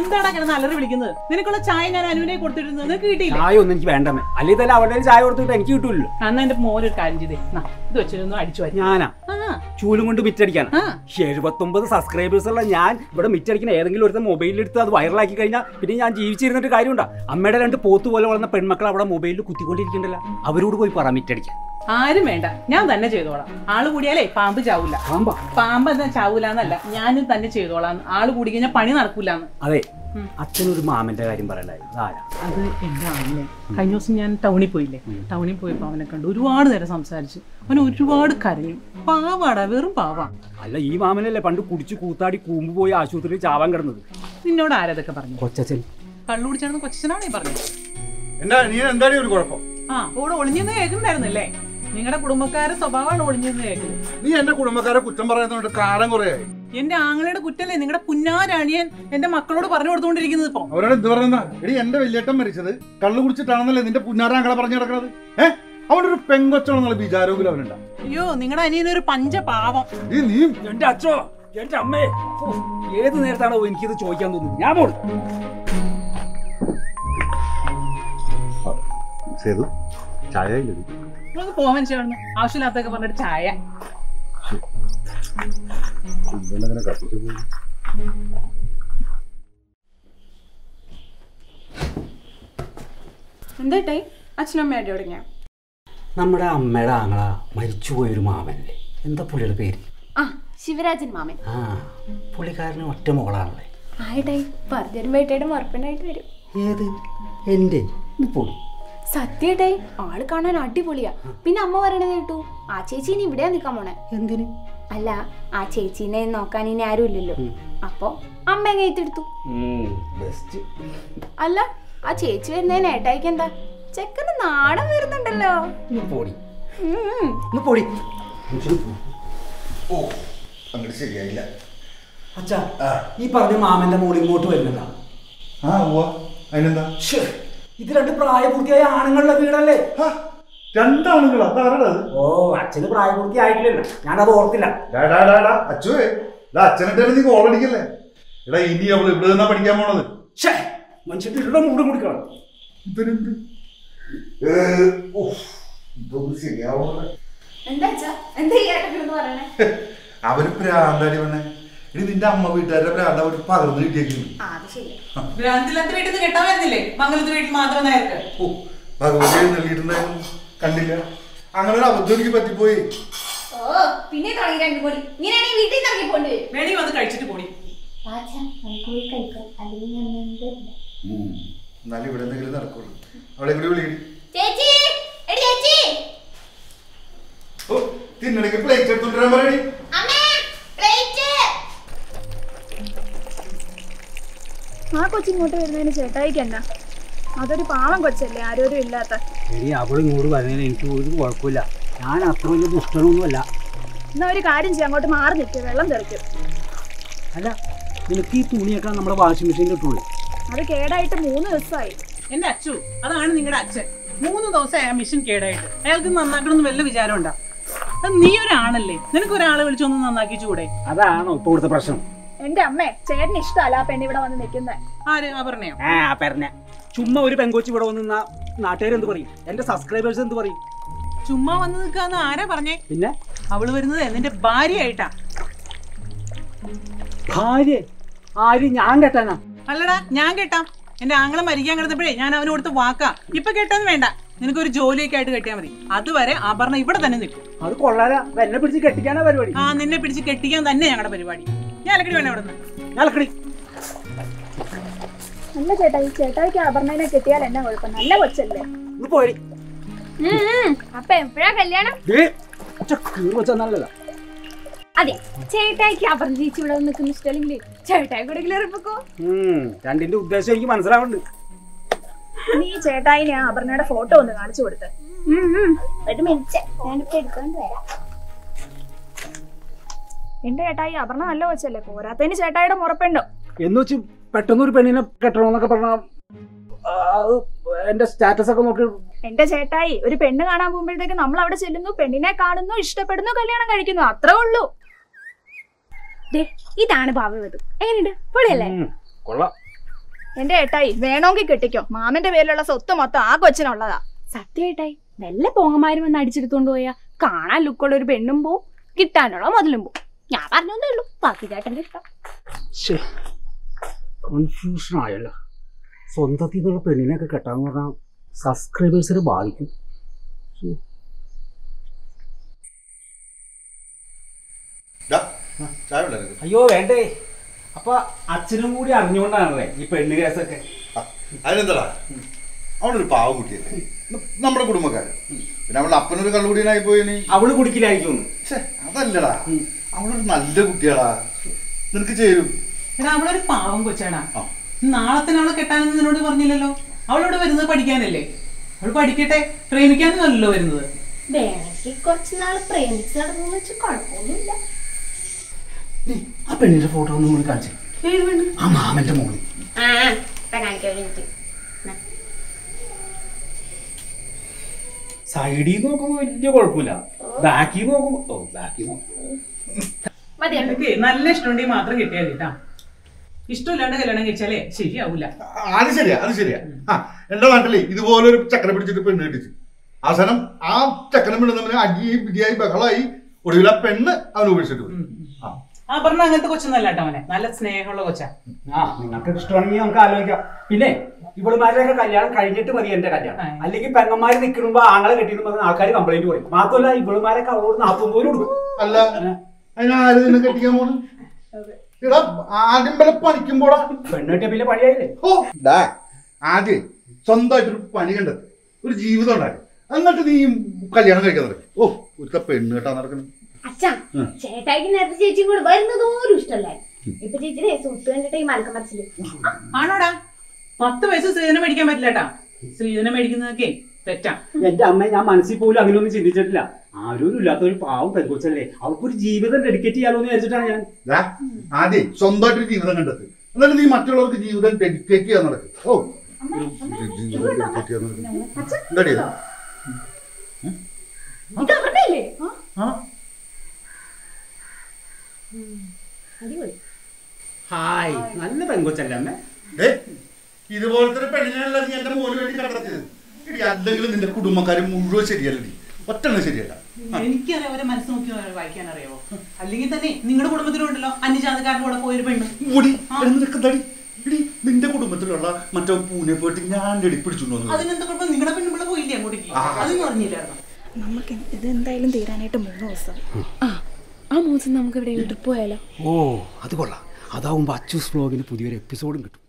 എന്താടാ കിടന്ന് അലറി വിളിക്കുന്നത് നിനക്കുള്ള ചായ ഞാൻ അനുവിനെ കൊടുത്തിരുന്നത് നിനക്ക് കിട്ടിയില്ല ചായ ഒന്നും എനിക്ക് വേണ്ടമേ അല്ലെങ്കിൽ തന്നെ അവരുടെ കയ്യിൽ ചായ കൊടുത്തിട്ട് എനിക്ക് കിട്ടൂല്ലോ അന്ന് എന്റെ മോനൊരു കാര്യം ചെയ്തേ നാ, ഇത് വെച്ചിരുന്നു അടിച്ചു വാരി ഞാനാ ആ ചൂലും കൊണ്ട് മിറ്റടിക്കാനാ ആ എഴുപത്തൊമ്പത് സബ്സ്ക്രൈബേഴ്സ് ഉള്ള ഞാൻ ഇവിടെ മിറ്റടിക്കുന്ന ഏതെങ്കിലും ഒരുത്ത മൊബൈലിൽ എടുത്ത് അത് വൈറലാക്കി കഴിഞ്ഞാൽ പിന്നെ ഞാൻ ജീവിച്ചിരുന്നിട്ട് കാര്യമുണ്ടോ അമ്മയുടെ രണ്ട് പോത്ത് പോലെ വളർന്ന പെൺമക്കൾ അവിടെ മൊബൈലിൽ കുത്തിക്കൊണ്ടിരിക്കണ്ടല്ലോ അവരോട് പോയി പറ മിറ്റടിക്കാൻ ആരും വേണ്ട ഞാൻ തന്നെ ചെയ്തോളാം ആള് കൂടിയാലേ പാമ്പ് ചാവൂല ആമ്പാ പാമ്പ് എന്താ ചാവൂലെന്നല്ല ഞാനും തന്നെ ചെയ്തോളാം ആള് കൂടി കഴിഞ്ഞാൽ പണി നടക്കൂലെന്ന് അതെ ഉം. അച്ഛനൊരു മാമന്റെ കാര്യം പറയണ്ടായിരുന്നു ആരാ അത് എന്റെ ആണല്ലേ കഴിഞ്ഞ ദിവസം ഞാൻ ടൗണിൽ പോയില്ലേ ടൗണിൽ പോയപ്പോൾ അവനെ കണ്ടു ഒരുപാട് നേരം സംസാരിച്ചു അവൻ ഒരുപാട് കരഞ്ഞു പാവാടാ വെറും പാവാ അല്ല ഈ മാമനല്ലേ പണ്ട് കുടിച്ച് കൂത്താടി കൂമ്പ് പോയി ആശുപത്രിയിൽ ചാവാൻ കിടന്നത് നിന്നോട് ആരതൊക്കെ പറഞ്ഞു കൊച്ചച്ഛൻ കള്ളു കുടിച്ചാണെന്ന് കൊച്ചനാണേ പറഞ്ഞു എന്താ നീ എന്താടി ഒരു കുഴപ്പം ആ കൂടെ ഒളിഞ്ഞെന്ന് കേൾക്കുന്നുണ്ടായിരുന്നല്ലേ നിങ്ങളുടെ കുടുംബക്കാരുടെ സ്വഭാവമാണ് ഒളിഞ്ഞെന്ന് കേൾക്കുന്നത് നീ എന്റെ കുടുംബക്കാരെ കുറ്റം പറയുന്നതുകൊണ്ട് കാലം കുറയായി എന്റെ ആങ്ങളുടെ കുറ്റല്ലേ നിങ്ങളുടെ പുന്നാരണിയൻ എന്റെ മക്കളോട് പറഞ്ഞു കൊടുത്തുകൊണ്ടിരിക്കുന്നത് ഇപ്പൊ അവരോട് എന്ത് പറയുന്ന എടി എന്റെ വലിയേട്ടൻ മരിച്ചത് കള്ളു കുടിച്ചിട്ടാണെന്നല്ലേ നിന്റെ പുന്നാരാങ്ങളെ പറഞ്ഞു നടക്കുന്നത് ഏ അവനൊരു പെങ്കൊച്ചാണെന്നുള്ള വിചാരവും അവനുണ്ടാ അയ്യോ നിങ്ങളുടെ അനിയനൊരു പഞ്ചപാവം ഈ നീ എന്റെ അച്ഛോ എന്റെ അമ്മേ ഓ, ഏത് നേരത്താണോ എനിക്കിത് ചോദിക്കാൻ തോന്നുന്നത് ഞാൻ പോണു സേതു ചായ നിങ്ങൾക്ക് പോവാൻ മനുഷ്യർന്ന് ആവശ്യമില്ലാത്തൊക്കെ പറഞ്ഞിട്ട് ചായ എന്തായിട്ടായി അച്ഛനമ്മയായിട്ട് തുടങ്ങിയ നമ്മുടെ അമ്മയുടെ ആങ്ങള മരിച്ചുപോയൊരു മാമനല്ലേ എന്താ പുള്ളിയുടെ പേര് ആ ശിവരാജൻ മാമൻ ആ പുള്ളിക്കാരന് ഒറ്റ മോളാണല്ലേ ആയിട്ടായി പറഞ്ഞൊരു വേട്ടയുടെ മറപ്പനായിട്ട് വരും ഏത് എൻ്റെ പോയി സത്യേട്ടായി ആള് കാണാൻ അടിപൊളിയാ പിന്നെ അമ്മ പറയണത് കേട്ടു ആ ചേച്ചി ഇനി ഇവിടെയാ നിക്കാൻ പോണേ എന്തിന് അല്ല ആ ചേച്ചീനെ നോക്കാൻ ഇനി ആരും ഇല്ലല്ലോ അപ്പൊ അമ്മ എങ്ങനെ ഏറ്റെടുത്തു ബെസ്റ്റ് അല്ല ആ ചേച്ചി വരുന്നതിന് ഏട്ടായിക്ക് എന്താ ചെക്കന് നാടൻ വരുന്നുണ്ടല്ലോ ഒന്ന് പോടി ഉം. ഒന്ന് പോടി ഓ അങ്ങോട്ട് ശരിയായില്ല അച്ഛാ ഈ പറഞ്ഞ മാമന്റെ മോൾ ഇങ്ങോട്ട് വരുന്നുണ്ടാ ആ ഉവ്വ അതിനെന്താ ഇത് രണ്ട് പ്രായപൂർത്തിയായ ആണുങ്ങളുടെ വീടല്ലേ ഹാ, രണ്ടാണുങ്ങളാ അതാരടാ അത് ഓ അച്ഛന് പ്രായപൂർത്തിയായിട്ടില്ലല്ലോ ഞാനത് ഓർത്തില്ല ഡാ, ഡാ, ഡാ, ഡാ, അച്ചുവേ ഡാ അച്ഛനിട്ട് നീ കോളടിക്കല്ലേ എടാ ഇനി അവള് ഇവിടെ നിന്നാ പഠിക്കാൻ പോണത് ഛേ മനുഷ്യന്റെ ഇരുടെ മൂടും കുടിക്കണം ഇവരെന്ത് ഇതൊന്നും ശരിയാവുന്നില്ല എന്താ അച്ഛാ എന്താ ഈ ഏട്ടനെന്ന് പറയണേ അവര് പ്രാന്താടി വന്നെ ഇനി നിന്റെ അമ്മ വീട്ടുകാരുടെ പ്രാന്ത അവർ പകർന്നു കിട്ടിയേക്കുന്നു ആ അത് ശരി ഭ്രാന്തില്ലാത്ത വീട്ടിൽ നിന്ന് കെട്ടാൻ വരുന്നില്ലേ മംഗലത്ത് വീട്ടിൽ മാത്രം നേർക്ക് ഓ ഭഗവതി എഴുന്നള്ളിയിട്ടുണ്ടായിരുന്നു കണ്ടില്ല അങ്ങനെ ഒരു അബദ്ധം എനിക്ക് പറ്റിപ്പോയി ഓ പിന്നെ തുടങ്ങി രണ്ടു കൂടി ഇങ്ങനെയാണെങ്കിൽ വീട്ടിൽ നിന്ന് ഇറങ്ങി പോണ്ടി വരും വേണി വന്ന് കഴിച്ചിട്ട് പോടി ഉം. എന്നാലും ഇവിടെ എന്തെങ്കിലും നടക്കുള്ളൂ അവളെ കൂടി വിളിക്കടി ചേച്ചി എടി ചേച്ചി ഓ തിന്നണെങ്കിൽ പ്ലേറ്റ് എടുത്തോണ്ടിരാൻ പറയടി അമ്മേ പ്ലേറ്റ് ആ കൊച്ചിങ്ങോട്ട് വരുന്നതിന് ചേട്ടായിക്ക് എന്നാ അതൊരു പാവം കൊച്ചല്ലേ ആരോരും ഇല്ലാത്ത എടി അവൾ ഇങ്ങോട്ട് വരുന്നതിന് എനിക്ക് ഒരു കുഴപ്പമില്ല ഞാൻ അത്ര വലിയ ദുഷ്ടനൊന്നുമല്ല എന്നാ ഒരു കാര്യം ചെയ്യാം അങ്ങോട്ട് മാറി നിൽക്കുക വെള്ളം തെറിക്കും അല്ല നിനക്ക് ഈ തുണിയൊക്കെ നമ്മുടെ വാഷിംഗ് മെഷീനിൽ ഇട്ടുള്ളൂ അത് കേടായിട്ട് മൂന്ന് ദിവസമായി എന്റെ അച്ചു അതാണ് നിങ്ങളുടെ അച്ഛൻ മൂന്ന് ദിവസം ആ മിഷൻ കേടായിട്ട് അയാൾക്ക് നന്നാക്കണമെന്ന് വല്ല വിചാരം ഉണ്ടാ അത് നീ ഒരാണല്ലേ നിനക്ക് ഒരാളെ വിളിച്ചൊന്ന് നന്നാക്കിച്ചൂടെ അതാണോ ഇപ്പോൾ ഇവിടുത്തെ പ്രശ്നം എന്റെ അമ്മേ ചേട്ടന് ഇഷ്ടമല്ല ആ പെണ്ണ് ഇവിടെ വന്ന് നിൽക്കുന്നത് ആര് അപർണയോ ആ പറഞ്ഞ ചുമ്മാ ഒരു പെങ്കോച്ച് ഇവിടെ വന്ന് നിന്നാ നാട്ടുകാർ എന്ത് പറയും എന്റെ സബ്സ്ക്രൈബേഴ്സ് എന്ത് പറയും ചുമ്മാ വന്ന് നിൽക്കാന്ന് ആരാ പറഞ്ഞേ പിന്നെ അവള് വരുന്നത് നിന്റെ ഭാര്യയായിട്ടാ ഭാര്യ ആര് ഞാൻ കെട്ടാനാ അല്ലടാ ഞാൻ കേട്ടാം എന്റെ ആങ്ങളെ മരിക്കാൻ കിടന്നപ്പോഴേ ഞാൻ അവന് കൊടുത്ത് വാക്കാ ഇപ്പൊ കേട്ടാന്ന് വേണ്ട നിനക്കൊരു ജോലിയൊക്കെ ആയിട്ട് കെട്ടിയാൽ മതി അതുവരെ അപർണ ഇവിടെ തന്നെ നിൽക്കും അത് കൊള്ളാല എന്നെ പിടിച്ച് കെട്ടിക്കാനാ പരിപാടി ആ നിന്നെ പിടിച്ച് കെട്ടിക്കാൻ തന്നെ ഞങ്ങളുടെ പരിപാടി ഞാൻ അലക്കടി വേണം ഇവിടെ ഞാലക്കടി നല്ല ചേട്ടായി ചേട്ടായിക്ക് അപർണനെ കിട്ടിയാൽ എന്നാ കുഴപ്പം നല്ല കൊച്ചല്ലേ ഇത് പോയി അപ്പൊ എപ്പോഴാ കല്യാണം കീറ് വെച്ചാൽ നല്ലതാ അതെ ചേട്ടായിക്ക് അപർണ ചേച്ചി ഇവിടെ വന്ന് നിൽക്കുന്ന ഇഷ്ടമല്ലെങ്കിൽ ചേട്ടായി കൂടെ കയറിപ്പോ ഉം, രണ്ടിന്റെ ഉദ്ദേശം എനിക്ക് മനസ്സിലാവുന്നുണ്ട് നീ ചേട്ടായിനെ ആ അപർണയുടെ ഫോട്ടോ ഒന്ന് കാണിച്ചു കൊടുത്ത് ഒരു മിനിറ്റ് ഞാനിപ്പോ എടുത്തോണ്ട് വരാം എന്റെ ചേട്ടായി അപർണ നല്ല കൊച്ചല്ലേ പോരാത്തതിന് ചേട്ടായിയുടെ മുറപ്പുണ്ടോ എന്ന് വെച്ച് പെട്ടെന്ന് ഒരു പെണ്ണിനെ കെട്ടണമെന്നൊക്കെ പറഞ്ഞ എന്റെ സ്റ്റാറ്റസ് ഒക്കെ നോക്കി എന്റെ ചേട്ടായി ഒരു പെണ്ണ് കാണാൻ പോകുമ്പോഴത്തേക്ക് നമ്മൾ അവിടെ ചെല്ലുന്നു പെണ്ണിനെ കാണുന്നു ഇഷ്ടപ്പെടുന്നു കല്യാണം കഴിക്കുന്നു അത്രേ ഉള്ളൂ ദേ, ഇതാണ് ഭാവവധു എങ്ങനെയുണ്ട് പൊളിയല്ലേ ഉം, കൊള്ളാം എന്റെ ഏട്ടായി വേണമെങ്കിൽ കിട്ടിക്കോ മാമന്റെ പേരിലുള്ള സ്വത്ത് മൊത്തം ആ കൊച്ചിനുള്ളതാ സത്യമായിട്ടായി വല്ല പോങ്ങന്മാര് വന്ന് അടിച്ചെടുത്തോണ്ട് പോയാ കാണാൻ ലുക്കുള്ള ഒരു പെണ്ണും പോവും കിട്ടാനുള്ള മുതലും പോവും ഞാൻ പറഞ്ഞതേ ഉള്ളൂ ബാക്കി ചേട്ടന്റെ ഇഷ്ടം കൺഫ്യൂഷൻ ആയല്ലോ സ്വന്തത്തിൽ നിന്നുള്ള പെണ്ണിനെയൊക്കെ കെട്ടാന്ന് പറഞ്ഞാൽ സബ്സ്ക്രൈബേഴ്സിനെ ബാധിക്കും ഡാ, ആ, ചായ ഉണ്ടായിരുന്നു അയ്യോ വേണ്ടേ അപ്പൊ അച്ഛനും കൂടി അറിഞ്ഞുകൊണ്ടാണല്ലേ ഈ പെണ്ണ് കേസൊക്കെ അതിനെന്താടാ അവളൊരു പാവ കുട്ടിയല്ലേ ന- നമ്മുടെ കുടുംബക്കാരൻ പിന്നെ അവളുടെ അപ്പനൊരു കള്ളുകുടിയനായി പോയി നീ അവള് കുടിക്കില്ലായിരിക്കും ഛെ, അതല്ലടാ അവളൊരു നല്ല കുട്ടിയാടാ നിനക്ക് ചേരും എടാ അവളൊരു പാവം കൊച്ചാടാ ആ. നാളത്തെ നാളെ കെട്ടാനെന്ന് നിന്നോട് പറഞ്ഞില്ലല്ലോ അവളോട് വരുന്നത് പഠിക്കാനല്ലേ അവൾ പഠിക്കട്ടെ പ്രേമിക്കാനും അല്ലല്ലോ വരുന്നത് വേണമെങ്കിൽ കുറച്ച് നാൾ പ്രേമിച്ച് നടന്നു വെച്ച് കുഴപ്പമൊന്നുമില്ല ആ പെണ്ണിന്റെ ഫോട്ടോ ഒന്നും കൂടി കാണിച്ചു ആ മാമന്റെ മോള് ആ ഇപ്പൊ കാണിക്കാൻ വേണ്ടി സൈഡിൽ നോക്കുമ്പോ വലിയ കുഴപ്പമില്ല ബാക്കിൽ നോക്കുമ്പോ ഓ ബാക്കിൽ മതിയോ നിനക്ക് നല്ല ഇഷ്ടമുണ്ടെങ്കിൽ മാത്രം കിട്ടിയാൽ മതി കേട്ടാ ഇഷ്ടമില്ലാണ്ട് കല്യാണം കഴിച്ചാലേ ശരിയാവൂല ആ, അത് ശരിയാ അത് ശരിയാ ആ എന്റെ നാട്ടിലെ ഇതുപോലൊരു ചക്കര പിടിച്ചിട്ട് പെണ്ണ് കെട്ടിച്ചു അവസാനം ആ ചക്കരം പെണ്ണ് തമ്മിൽ അടിയായി പിടിയായി ബഹളായി ഒടുവിൽ ആ പെണ്ണ് അവന് ഉപേക്ഷിച്ചിട്ട് പോയി ആ ആ പറഞ്ഞ അങ്ങനത്തെ കൊച്ചൊന്നല്ല കേട്ടോ അവനെ നല്ല സ്നേഹമുള്ള കൊച്ചാ ആ നിങ്ങൾക്ക് ഇഷ്ടമാണെങ്കിൽ നമുക്ക് ആലോചിക്കാം പിന്നെ ഇവളുമാരുടെയൊക്കെ കല്യാണം കഴിഞ്ഞിട്ട് മതി എന്റെ കല്യാണം ആ. അല്ലെങ്കിൽ പെങ്ങന്മാര് നിൽക്കുമ്പോ ആങ്ങളെ കെട്ടിയെന്ന് പറഞ്ഞ ആൾക്കാർ കംപ്ലൈന്റ് പറയും മാത്രമല്ല ഇവളുമാരൊക്കെ അവളോട് നാൽപ്പത് കൊടുക്കും അല്ല അതിനാര് നിന്നെ കെട്ടിക്കാൻ പോണ് എടാ ആദ്യം വല്ല പണിക്കുമ്പോടാ പെണ്ണ് കെട്ടിയ പിന്നെ പണിയായില്ലേ ഓ ഡാ ആദ്യം സ്വന്തമായിട്ടൊരു പണി കണ്ടെത്തി ഒരു ജീവിതം ഉണ്ടായി എന്നിട്ട് നീ കല്യാണം കഴിക്കാൻ തുടങ്ങി ഓ ഒരു പെണ്ണ് കേട്ടാ നടക്കണം അച്ഛാ ഉം. ചേട്ടായിക്ക് നേരത്തെ ചേച്ചിയും കൂടെ വരുന്നതോരും ഇഷ്ടമല്ലേ ഇപ്പൊ ചേച്ചിയുടെ സുത്ത് കണ്ടിട്ട് ഈ മലക്കം മരച്ചില് ആണോടാ പത്ത് വയസ്സ് സ്ത്രീധനം മേടിക്കാൻ പറ്റില്ല കേട്ടാ സ്ത്രീധനം മേടിക്കുന്നതൊക്കെ തെറ്റാ എന്റെ അമ്മ ഞാൻ മനസ്സിൽ പോലും അങ്ങനെയൊന്നും ചിന്തിച്ചിട്ടില്ല ആരും ഇല്ലാത്ത ഒരു പാവം പെരുകൊച്ചല്ലേ അവൾക്കൊരു ജീവിതം ഡെഡിക്കേറ്റ് ചെയ്യാലോ എന്ന് വിചാരിച്ചിട്ടാണ് ഞാൻ ദാ, ആദ്യം സ്വന്തമായിട്ടൊരു ജീവിതം കണ്ടെത്തി എന്നിട്ട് നീ മറ്റുള്ളവർക്ക് ജീവിതം ഡെഡിക്കേറ്റ് ചെയ്യാൻ നടക്കും ഓ ഒരു ജീവിതം ഡെഡിക്കേറ്റ് ചെയ്യാൻ നടക്കും എന്താടി ഇത്? ഇത് അവരുടെ അല്ലേ ആ? അടിപൊളി ഹായ് നല്ല പെൺകൊച്ചല്ലേ അമ്മ ദേ, ഇതുപോലത്തെ ഒരു പെണ്ണിനല്ല നീ എന്റെ മോന് വേണ്ടി കണ്ടെത്തിയത് എടി, അല്ലെങ്കിൽ നിന്റെ കുടുംബക്കാരും മുഴുവൻ ശരിയല്ലടി ഒറ്റണ്ണം ശരിയല്ല എനിക്കറിയാം അവരെ മനസ്സ് നോക്കി വായിക്കാൻ അറിയാവോ അല്ലെങ്കിൽ തന്നെ നിങ്ങളുടെ കുടുംബത്തിലുണ്ടല്ലോ അന്യജാതക്കാരുടെ കൂടെ പോയൊരു പെണ്ണ് ഓടി നിനക്ക് എന്താടി എടി നിന്റെ കുടുംബത്തിലുള്ള മറ്റോ പൂനെ പോയിട്ട് ഞാൻ എടി പിടിച്ചുകൊണ്ട് വന്നത് അതിനെന്താ കുഴപ്പം നിങ്ങളുടെ പെണ്ണുമ്പിള്ള പോയില്ലേ അങ്ങോട്ടേക്ക് അതൊന്നും അറിഞ്ഞില്ലായിരുന്നു നമുക്ക് ഇത് എന്തായാലും തീരാനായിട്ട് മൂന്ന് ദിവസം ആ ആ മൂസം നമുക്ക് ഇവിടെ ട്രിപ്പ് പോയാലോ ഓ അത് കൊള്ളാം അതാവുമ്പോ അച്ചൂസ് വ്ലോഗിന് പുതിയൊരു എപ്പിസോഡും കിട്ടും